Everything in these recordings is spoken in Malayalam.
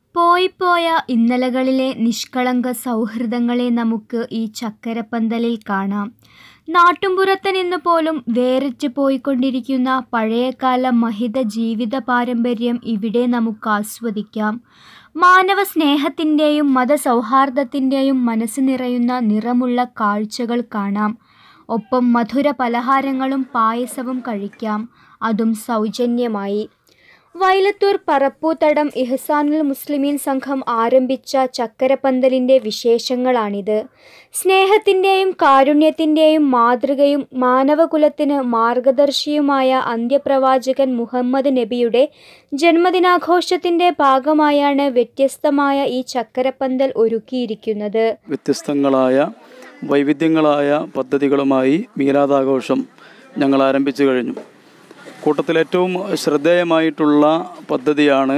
പോയിപ്പോയ ഇന്നലകളിലെ നിഷ്കളങ്ക സൗഹൃദങ്ങളെ നമുക്ക് ഈ ചക്കരപ്പന്തലിൽ കാണാം. നാട്ടുമ്പുറത്ത് നിന്ന് പോലും വേറിട്ട് പോയിക്കൊണ്ടിരിക്കുന്ന പഴയകാല മഹിത ജീവിത പാരമ്പര്യം ഇവിടെ നമുക്കാസ്വദിക്കാം. മാനവസ്നേഹത്തിന്റെയും മതസൗഹാർദ്ദത്തിന്റെയും മനസ്സ് നിറയുന്ന നിറമുള്ള കാഴ്ചകൾ കാണാം. ഒപ്പം മധുര പലഹാരങ്ങളും പായസവും കഴിക്കാം. അതും സൗജന്യമായി. വൈലത്തൂർ പറപ്പൂത്തടം ഇഹ്സാനുൽ മുസ്ലിമീൻ സംഘം ആരംഭിച്ച ചക്കരപ്പന്തലിന്റെ വിശേഷങ്ങളാണിത്. സ്നേഹത്തിന്റെയും കാരുണ്യത്തിന്റെയും മാതൃകയും മാനവകുലത്തിന് മാർഗദർശിയുമായ അന്ത്യപ്രവാചകൻ മുഹമ്മദ് നബിയുടെ ജന്മദിനാഘോഷത്തിന്റെ ഭാഗമായാണ് വ്യത്യസ്തമായ ഈ ചക്കരപ്പന്തൽ ഒരുക്കിയിരിക്കുന്നത്. വ്യത്യസ്തങ്ങളായ വൈവിധ്യങ്ങളായ പദ്ധതികളുമായി മീലാദാഘോഷം ഞങ്ങൾ ആരംഭിച്ചു കഴിഞ്ഞു. കൂട്ടത്തിൽ ഏറ്റവും ശ്രദ്ധേയമായിട്ടുള്ള പദ്ധതിയാണ്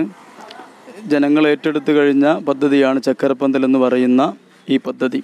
ജനങ്ങൾ ഏറ്റെടുത്തു കഴിഞ്ഞ പദ്ധതിയാണ് ചക്കരപ്പന്തൽ എന്ന് പറയുന്ന ഈ പദ്ധതി.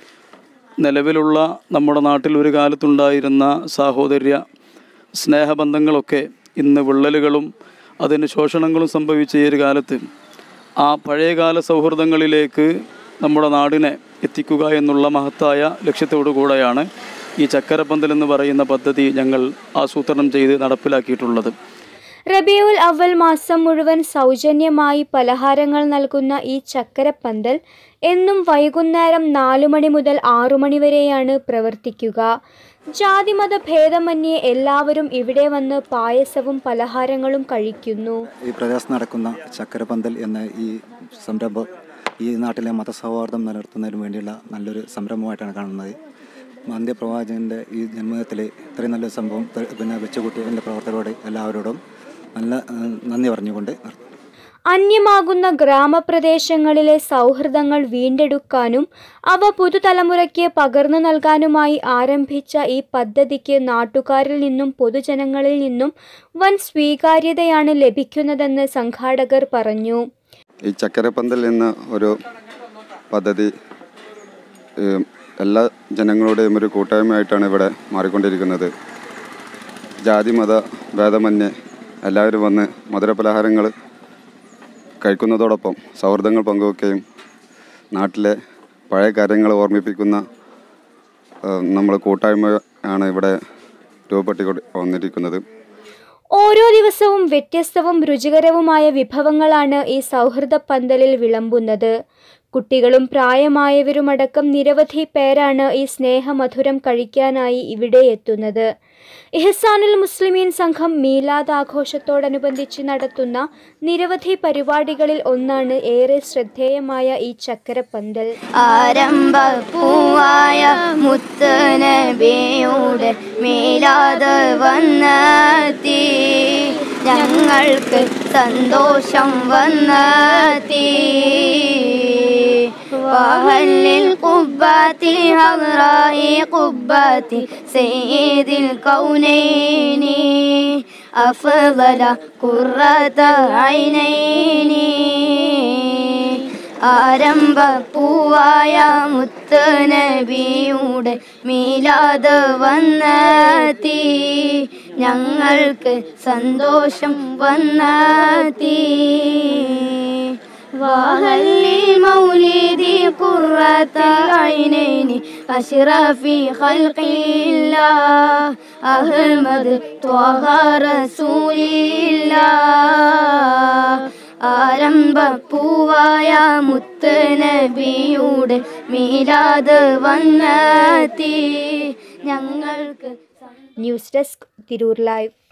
നിലവിലുള്ള നമ്മുടെ നാട്ടിൽ ഒരു കാലത്തുണ്ടായിരുന്ന സാഹോദര്യ സ്നേഹബന്ധങ്ങളൊക്കെ ഇന്ന് വിള്ളലുകളും അതിന് ശോഷണങ്ങളും സംഭവിച്ച ഈ ഒരു കാലത്ത് ആ പഴയകാല സൗഹൃദങ്ങളിലേക്ക് നമ്മുടെ നാടിനെ എത്തിക്കുക എന്നുള്ള മഹത്തായ ലക്ഷ്യത്തോടു കൂടെയാണ് ഈ ചക്കരപ്പന്തൽ എന്ന് പറയുന്ന പദ്ധതി ഞങ്ങൾ ആസൂത്രണം ചെയ്ത് നടപ്പിലാക്കിയിട്ടുള്ളത്. റബീഉൽ അവ്വൽ മാസം മുഴുവൻ സൗജന്യമായി പലഹാരങ്ങൾ നൽകുന്ന ഈ ചക്കരപ്പന്തൽ എന്നും വൈകുന്നേരം നാലു മണി മുതൽ ആറു മണി വരെയാണ് പ്രവർത്തിക്കുക. ജാതിമത ഭേദമന്യേ എല്ലാവരും ഇവിടെ വന്ന് പായസവും പലഹാരങ്ങളും കഴിക്കുന്നു. ഈ പ്രദേശത്ത് നടക്കുന്ന ചക്കരപ്പന്തൽ എന്ന ഈ സംരംഭം ഈ നാട്ടിലെ മതസൗഹാർദ്ദം നിലനിർത്തുന്നതിന് വേണ്ടിയുള്ള നല്ലൊരു സംരംഭമായിട്ടാണ് കാണുന്നത്. അന്ത്യപ്രവാചകന്റെ ഈ ജന്മദിനത്തിൽ ഇത്രയും നല്ലൊരു സംഭവം പിന്നെ വെച്ചുകൂട്ടിയ എൻ്റെ പ്രവർത്തകരോട് എല്ലാവരോടും നല്ല നന്ദി പറഞ്ഞുകൊണ്ട് നിർത്തുന്നു. അന്യമാകുന്ന ഗ്രാമപ്രദേശങ്ങളിലെ സൗഹൃദങ്ങൾ വീണ്ടെടുക്കാനും അവ പുതുതലമുറയ്ക്ക് പകർന്നു നൽകാനുമായി ആരംഭിച്ച ഈ പദ്ധതിക്ക് നാട്ടുകാരിൽ നിന്നും പൊതുജനങ്ങളിൽ നിന്നും വൻ സ്വീകാര്യതയാണ് ലഭിക്കുന്നതെന്ന് സംഘാടകർ പറഞ്ഞു. ഈ ചക്കരപ്പന്തൽ എന്ന ഒരു പദ്ധതി എല്ലാ ജനങ്ങളുടെയും ഒരു കൂട്ടായ്മയായിട്ടാണ് ഇവിടെ മാറിക്കൊണ്ടിരിക്കുന്നത്. ജാതി മത ഭേദമന്യേ എല്ലാവരും വന്ന് മധുരപലഹാരങ്ങൾ കഴിക്കുന്നതോടൊപ്പം സൗഹൃദങ്ങൾ പങ്കുവെക്കുകയും നാട്ടിലെ പഴയ കാര്യങ്ങൾ ഓർമ്മിപ്പിക്കുന്ന നമ്മുടെ കൂട്ടായ്മ ആണ് ഇവിടെ രൂപപ്പെട്ട് വന്നിരിക്കുന്നത്. ഓരോ ദിവസവും വ്യത്യസ്തവും രുചികരവുമായ വിഭവങ്ങളാണ് ഈ സൗഹൃദപ്പന്തലിൽ വിളമ്പുന്നത്. കുട്ടികളും പ്രായമായവരുമടക്കം നിരവധി പേരാണ് ഈ സ്നേഹമധുരം കഴിക്കാനായി ഇവിടെയെത്തുന്നത്. ഇഹ്സാനുൽ മുസ്ലിമീൻ സംഘം മീലാദ് ആഘോഷത്തോടനുബന്ധിച്ച് നടത്തുന്ന നിരവധി പരിപാടികളിൽ ഒന്നാണ് ഏറെ ശ്രദ്ധേയമായ ഈ ചക്കരപ്പന്തൽ. ആരംഭപ്പൂവായ മുത്ത് നബിയുടെ മീലാദ് വന്നെത്തി ഞങ്ങൾക്ക് സന്തോഷം വന്നെത്തി. وأهل القبة الحمراء قبة سيد الكونين أفضل قرة عينين ആരംഭപ്പൂവായ മുത്ത് നബിയുടെ മീലാദ് വന്നെത്തി ഞങ്ങൾക്ക് സന്തോഷം വന്നെത്തി. وهل للمولد قرة عينين أشرف خلق الله أحمد طه رسول الله ആരംഭപ്പൂവായ മുത്ത് നബിയുടെ മീലാദ് വന്നെത്തി ഞങ്ങൾക്ക് ന്യൂസ് ഡെസ്ക് തിരൂർ ലൈവ്